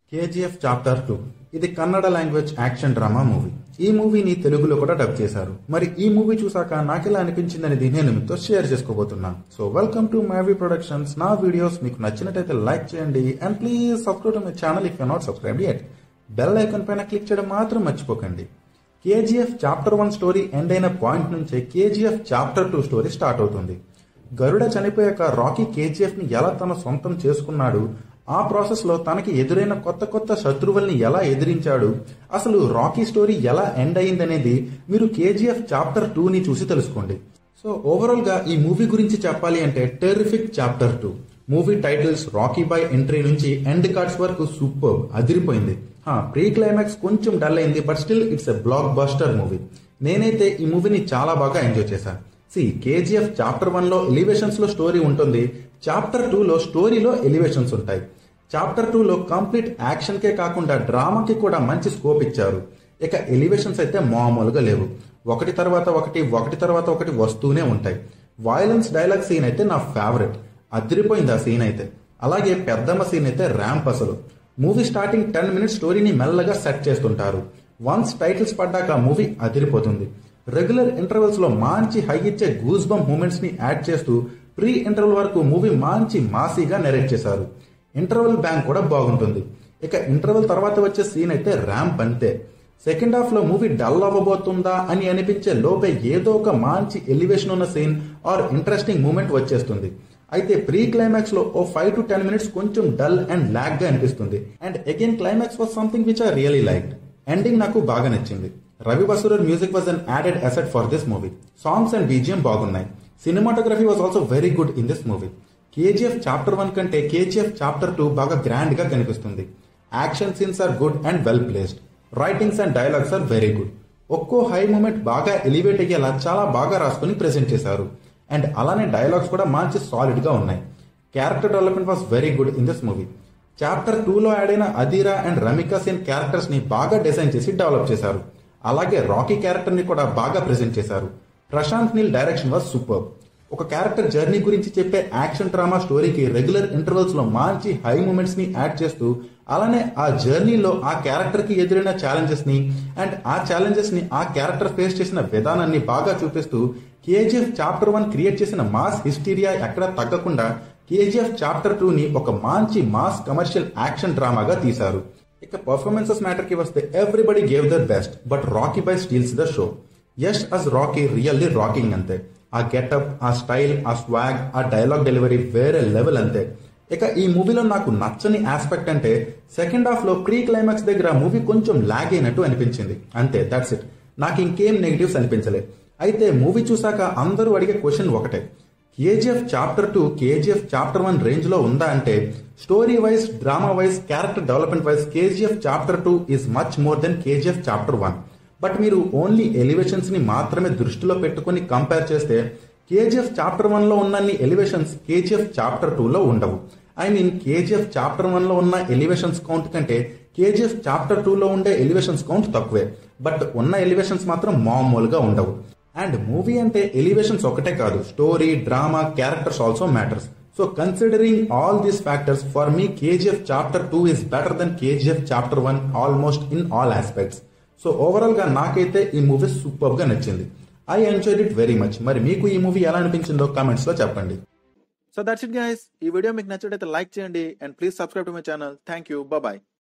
KGF chapter two ఇది Kannada language action drama movie ఈ మూవీని తెలుగులో కూడా డబ్ చేశారు మరి ఈ మూవీ చూసాక నాకెలా అనిపించింది అనేది నేను మీతో షేర్ చేసుకోబోతున్నాను సో వెల్కమ్ టు మ్యావీ ప్రొడక్షన్స్ నా వీడియోస్ మీకు నచ్చినట్టయితే లైక్ చేయండి and please subscribe to my channel if you not subscribe yet bell icon పైన క్లిక్ చేయడం మాత్రం మర్చిపోకండి KGF chapter one story end అయిన పాయింట్ నుంచే KGF chapter two story start అవుతుంది గరుడ చనిపోయాక రాకీ కేజీఎఫ్ ని ఎలా తన సొంతం చేసుకున్నాడు ఆ ప్రాసెస్ లో తనకి ఎదురైన కొత్త కొత్త శత్రువుల్ని ఎలా ఎదిరించాడు అసలు రాకీ స్టోరీ ఎలా ఎండ్ అయిందనేది మీరు కేజీఎఫ్ చాప్టర్ టూ ని చూసి తెలుసుకోండి సో ఓవరాల్ గా ఈ మూవీ గురించి చెప్పాలి అంటే terrific chapter two movie titles Rocky Bhai entry నుంచి ఎండ్ కార్డ్స్ వరకు సూపర్ అదిరిపోయింది ప్రీ క్లైమాక్స్ కొంచెం డల్ అయింది but still it's a blockbuster movie నేనైతే ఈ మూవీని చాలా బాగా ఎంజాయ్ చేశాను సి కేజీఎఫ్ చాప్టర్ వన్ లో ఎలివేషన్స్ లో స్టోరీ ఉంటుంది చాప్టర్ టూ లో స్టోరీలో ఎలివేషన్స్ ఉంటాయి చాప్టర్ టూ లో కంప్లీట్ యాక్షన్ కే కాకుండా డ్రామాకి కూడా మంచి స్కోప్ ఇచ్చారు ఇక ఎలివేషన్స్ అయితే మామూలుగా లేవు ఒకటి తర్వాత ఒకటి ఒకటి తర్వాత ఒకటి వస్తూనే ఉంటాయి వయలెన్స్ డైలాగ్ సీన్ అయితే నా ఫేవరెట్ అదిరిపోయింది ఆ సీన్ అయితే అలాగే పెద్దమ్మ సీన్ అయితే ర్యాంప్ అసలు మూవీ స్టార్టింగ్ టెన్ మినిట్స్ స్టోరీని మెల్లగా సెట్ చేస్తుంటారు వన్స్ టైటిల్స్ పడ్డాక మూవీ అదిరిపోతుంది రెగ్యులర్ ఇంటర్వెల్స్ లో మంచి హై ఇచ్చే గూస్ బమ్ మూమెంట్స్ ని యాడ్ చేస్తూ ప్రీ ఇంటర్వెల్ వరకు మూవీ మంచి మాసీగా నెరేట్ చేశారు ఇంటర్వెల్ బ్యాంక్ కూడా బాగుంటుంది ఇక ఇంటర్వెల్ తర్వాత వచ్చే సీన్ అయితే ర్యాంప్ అంతే సెకండ్ హాఫ్ లో మూవీ డల్ అవ్వబోతుందా అని అనిపించే లోపే ఏదో ఒక మంచి ఎలివేషన్ ఉన్న సీన్ ఆర్ ఇంట్రెస్టింగ్ మూమెంట్ వచ్చేస్తుంది అయితే ప్రీ క్లైమాక్స్ లో ఓ ఫైవ్ టు టెన్ మినిట్స్ కొంచెం డల్ అండ్ లాగ్ గా అనిపిస్తుంది and again climax was something which I really like ending నాకు బాగా నచ్చింది Ravi Basrur music was an added asset for this movie songs and BGM బాగున్నాయి cinematography was also very good in this movie KGF chapter one కంటే KGF chapter two బాగా grand గా కనిపిస్తుంది action scenes are good and well placed writings and dialogues are very good ఒక్కో high moment బాగా elevate అయ్యేలా చాలా బాగా రాసుకుని ప్రెజెంట్ చేశారు అండ్ అలానే డైలాగ్స్ కూడా మంచి సాలిడ్ గా ఉన్నాయి character development was very good in this movie chapter టూలో యాడ్ అయిన అదీరా అండ్ రమికా సేన్ క్యారెక్టర్స్ ని బాగా డిజైన్ చేసి డెవలప్ చేశారు అలాగే రాకీ క్యారెక్టర్ ని కూడా బాగా ప్రెజెంట్ చేశారు Prashanth Neel direction was super ఒక క్యారెక్టర్ జర్నీ గురించి చెప్పే యాక్షన్ డ్రామా స్టోరీకి రెగ్యులర్ ఇంటర్వెల్స్ లో మంచి హై మూమెంట్స్ ని యాడ్ చేస్తూ అలానే ఆ జర్నీలో ఆ క్యారెక్టర్ కి ఎదురైన ఛాలెంజెస్ ని అండ్ ఆ ఛాలెంజెస్ ని ఆ క్యారెక్టర్ ఫేస్ చేసిన విధానాన్ని బాగా చూపిస్తూ కేజీఎఫ్ చాప్టర్ వన్ క్రియేట్ చేసిన మాస్ హిస్టీరియా ఎక్కడ తగ్గకుండా కేజీఎఫ్ చాప్టర్ టూ ని ఒక మంచి మాస్ కమర్షియల్ యాక్షన్ డ్రామాగా తీశారు ఇక పర్ఫార్మెన్సెస్ మ్యాటర్ కి వస్తే everybody gave their best but Rocky Bhai steals the show Yash as Rocky really rocking అంతే ఆ గెటప్ ఆ స్టైల్ ఆ స్వాగ్ ఆ డైలాగ్ డెలివరీ వేరే లెవెల్ అంతే ఇక ఈ మూవీలో నాకు నచ్చని ఆస్పెక్ట్ అంటే సెకండ్ హాఫ్ లో ప్రీ క్లైమాక్స్ దగ్గర మూవీ కొంచెం లాగ్ అయినట్టు అనిపించింది అంతే దట్స్ ఇట్ నాకు ఇంకేం నెగిటివ్స్ అనిపించలే అయితే మూవీ చూసాక అందరూ అడిగే క్వశ్చన్ ఒకటే KGF chapter two KGF chapter one range లో ఉందా అంటే story wise drama wise character development wise KGF chapter two is much more than KGF chapter one but మీరు ఓన్లీ ఎలివేషన్స్ ని మాత్రమే దృష్టిలో పెట్టుకుని కంపేర్ చేస్తే కేజీఎఫ్ చాప్టర్ వన్ లో ఉన్నన్ని ఎలివేషన్స్ కేజీఎఫ్ చాప్టర్ టూ లో ఉండవు I mean KGF chapter one లో ఉన్న ఎలివేషన్స్ కౌంట్ కంటే కేజీఎఫ్ చాప్టర్ టూ లో ఉండే ఎలివేషన్స్ కౌంట్ తక్కువే బట్ ఉన్న ఎలివేషన్స్ మాత్రం మామూలుగా ఉండవు అండ్ మూవీ అంటే ఎలివేషన్స్ ఒకటే కాదు story drama characters also matters so considering all these factors for me KGF chapter two is better than KGF chapter one almost in all aspects so overall గా నాకైతే ఈ మూవీ సూపర్ గా నచ్చింది I enjoyed it very much మరి మీకు ఈ movie ఎలా అనిపించిందో కామెంట్స్ లో చెప్పండి సో దట్స్ ఇట్ గైస్ ఈ వీడియో మీకు నచ్చినట్లయితే లైక్ చేయండి and please subscribe to my channel thank you bye